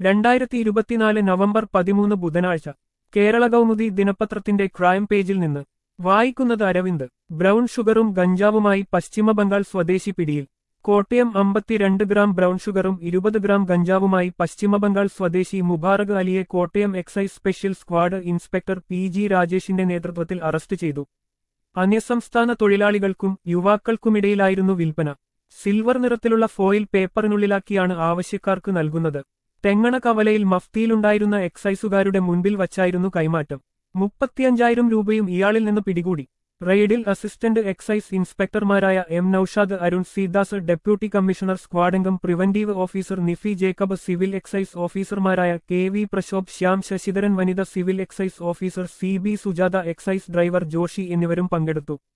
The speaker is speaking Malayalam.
രണ്ടായിരത്തി ഇരുപത്തിനാല് നവംബർ പതിമൂന്ന് ബുധനാഴ്ച കേരള കൗമുദി ദിനപത്രത്തിന്റെ ക്രൈം പേജിൽ നിന്ന് വായിക്കുന്നത് അരവിന്ദ് ബ്രൗൺ ഷുഗറും ഗഞ്ചാവുമായി പശ്ചിമബംഗാൾ സ്വദേശി പിടിയിൽ കോട്ടയം അമ്പത്തിരണ്ട് ഗ്രാം ബ്രൗൺ ഷുഗറും ഇരുപത് ഗ്രാം ഗഞ്ചാവുമായി പശ്ചിമബംഗാൾ സ്വദേശി മുബാറക് അലിയെ Kottayam excise special squad inspector P G രാജേഷിന്റെ നേതൃത്വത്തിൽ അറസ്റ്റ് ചെയ്തു അന്യസംസ്ഥാന തൊഴിലാളികൾക്കും യുവാക്കൾക്കുമിടയിലായിരുന്നു വിൽപ്പന സിൽവർ നിറത്തിലുള്ള ഫോയിൽ പേപ്പറിനുള്ളിലാക്കിയാണ് ആവശ്യക്കാർക്ക് നൽകുന്നത് തെങ്ങണ കവലയിൽ മഫ്തിയിലുണ്ടായിരുന്ന എക്സൈസുകാരുടെ മുൻപിൽ വച്ചായിരുന്നു കൈമാറ്റം മുപ്പത്തിയഞ്ചായിരം രൂപയും ഇയാളിൽ നിന്ന് പിടികൂടി റെയ്ഡിൽ അസിസ്റ്റന്റ് എക്സൈസ് ഇൻസ്പെക്ടർമാരായ M Naushad Arun Seedas deputy commissioner സ്ക്വാഡംഗം preventive officer Nifi Jacob civil excise ഓഫീസർമാരായ കെ വി പ്രശോഭ് ശ്യാം ശശിധരൻ വനിത civil excise officer C B Sujatha excise driver Joshi എന്നിവരും പങ്കെടുത്തു